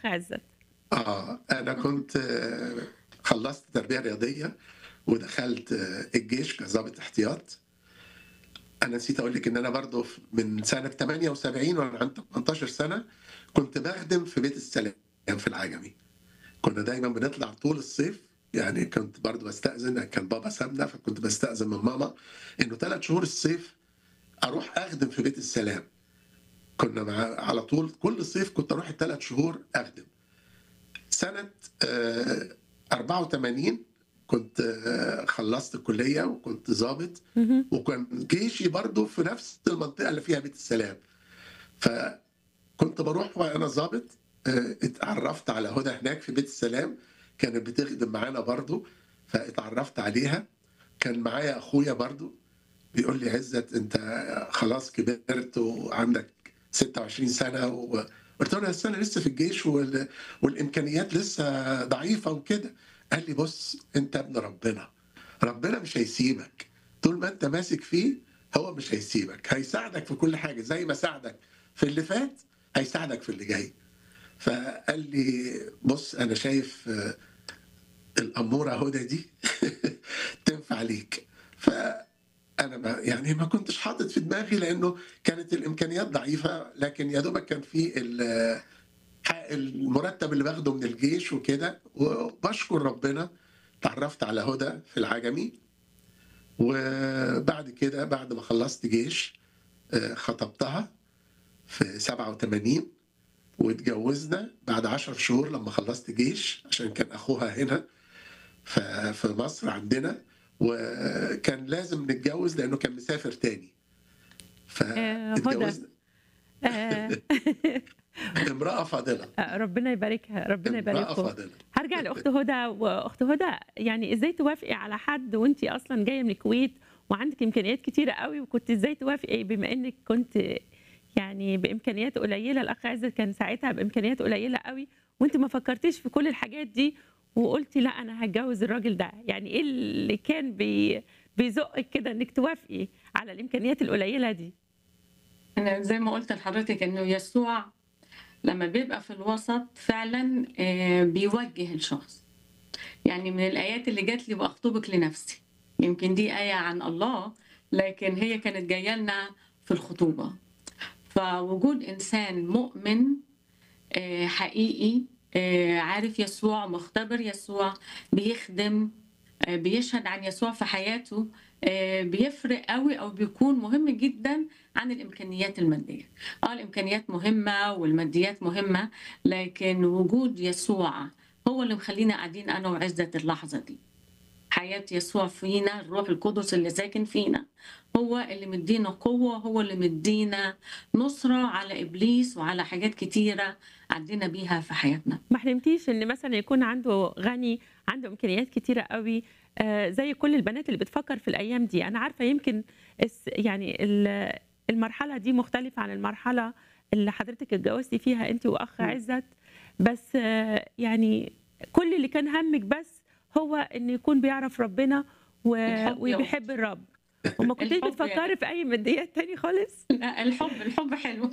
عزت اه انا كنت آه، خلصت تربيه رياضيه ودخلت آه، الجيش كظابط احتياط انا نسيت اقول لك ان انا برضو في- من سنه 78 وانا عندي 18 سنه كنت بخدم في بيت السلام في العجمي كنا دايما بنطلع طول الصيف يعني كنت برضو بستأذن كان بابا سابنا فكنت بستأذن من ماما انه ثلاث شهور الصيف اروح اخدم في بيت السلام كنا مع على طول كل صيف كنت اروح الثلاث شهور اخدم سنة آه، 84 كنت آه، خلصت الكلية وكنت ضابط مهم. وكان جيشي برضو في نفس المنطقة اللي فيها بيت السلام فكنت بروح وأنا ضابط آه، اتعرفت على هدى هناك في بيت السلام كانت بتخدم معانا برضو فاتعرفت عليها كان معايا أخويا برضو بيقول لي عزت أنت خلاص كبرت وعندك 26 سنة و... قلت له بس انا لسه في الجيش وال... والامكانيات لسه ضعيفه وكده قال لي بص انت ابن ربنا ربنا مش هيسيبك طول ما انت ماسك فيه هو مش هيسيبك هيساعدك في كل حاجه زي ما ساعدك في اللي فات هيساعدك في اللي جاي فقال لي بص انا شايف آه، الاموره هدى دي تنفع ليك فانا ما يعني ما كنتش حاطط في دماغي لانه كانت الامكانيات ضعيفه لكن يا دوبك كان في ال- حق المرتب اللي باخده من الجيش وكده وبشكر ربنا تعرفت على هدى في العجمي وبعد كده بعد ما خلصت جيش آه، خطبتها في 87 واتجوزنا بعد 10 شهور لما خلصت جيش عشان كان اخوها هنا ف- في مصر عندنا وكان لازم نتجوز لانه كان مسافر تاني آه، هدى. فاتجوزنا آه، امرأة فاضلة ربنا يباركها ربنا امرأة يبارككم فاضلة هرجع لاخت هدى واخت هدى يعني ازاي توافقي على حد وانت اصلا جايه من الكويت وعندك امكانيات كتيره قوي وكنت ازاي توافقي بما انك كنت يعني بامكانيات قليله الاخ عزت كان ساعتها بامكانيات قليله قوي وانت ما فكرتيش في كل الحاجات دي وقلتي لا انا هتجوز الراجل ده يعني ايه اللي كان بي بيزقك كده انك توافقي على الامكانيات القليله دي أنا زي ما قلت لحضرتك إنه يسوع لما بيبقى في الوسط فعلا آه، بيوجه الشخص يعني من الآيات اللي جات لي وأخطبك لنفسي يمكن دي آية عن الله لكن هي كانت جاية لنا في الخطوبة فوجود إنسان مؤمن آه، حقيقي آه، عارف يسوع مختبر يسوع بيخدم آه، بيشهد عن يسوع في حياته آه، بيفرق قوي او بيكون مهم جدا عن الامكانيات الماديه اه الامكانيات مهمه والماديات مهمه لكن وجود يسوع هو اللي مخلينا قاعدين انا وعزه اللحظه دي حياة يسوع فينا الروح القدس اللي ساكن فينا هو اللي مدينا قوة هو اللي مدينا نصرة على إبليس وعلى حاجات كتيرة عدينا بيها في حياتنا ما حلمتيش ان مثلا يكون عنده غني عنده امكانيات كتيره قوي آه، زي كل البنات اللي بتفكر في الايام دي انا عارفه يمكن الس- يعني ال- المرحله دي مختلفه عن المرحله اللي حضرتك اتجوزتي فيها انت واخ م. عزت بس آه، يعني كل اللي كان همك بس هو ان يكون بيعرف ربنا و- الحب يا وبيحب الرب وما كنتيش الحب بتفكري في اي ماديات تاني خالص لا الحب الحب حلو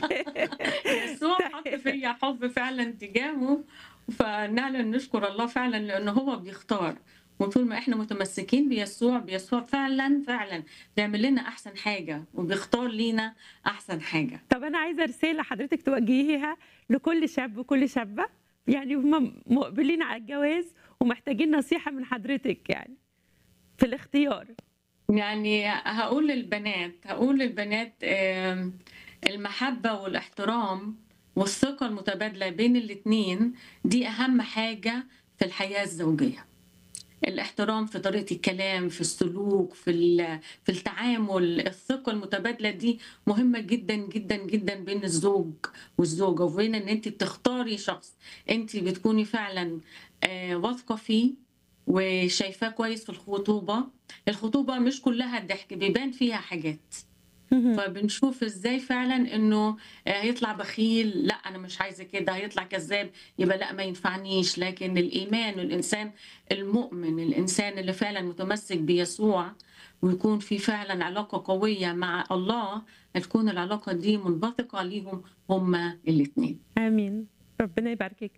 يسوع حط فيا حب فعلا تجاهه فنعلن نشكر الله فعلا لانه هو بيختار وطول ما احنا متمسكين بيسوع بيسوع فعلا فعلا بيعمل لنا احسن حاجه وبيختار لينا احسن حاجه طب انا عايزه رساله حضرتك توجهيها لكل شاب وكل شابه يعني هم مقبلين على الجواز ومحتاجين نصيحه من حضرتك يعني في الاختيار يعني هقول للبنات هقول للبنات آم، المحبة والاحترام والثقة المتبادلة بين الاتنين دي أهم حاجة في الحياة الزوجية الاحترام في طريقة الكلام في السلوك في ال- في التعامل الثقة المتبادلة دي مهمة جدا جدا جدا بين الزوج والزوجة وبين ان انت بتختاري شخص انت بتكوني فعلا آه، واثقة فيه وشايفاه كويس في الخطوبة الخطوبة مش كلها ضحك بيبان فيها حاجات فبنشوف ازاي فعلا انه آه، هيطلع بخيل لا انا مش عايزه كده هيطلع كذاب يبقى لا ما ينفعنيش لكن الايمان والانسان المؤمن الانسان اللي فعلا متمسك بيسوع ويكون في فعلا علاقه قويه مع الله تكون العلاقه دي منبثقه ليهم هما الاثنين امين ربنا يباركك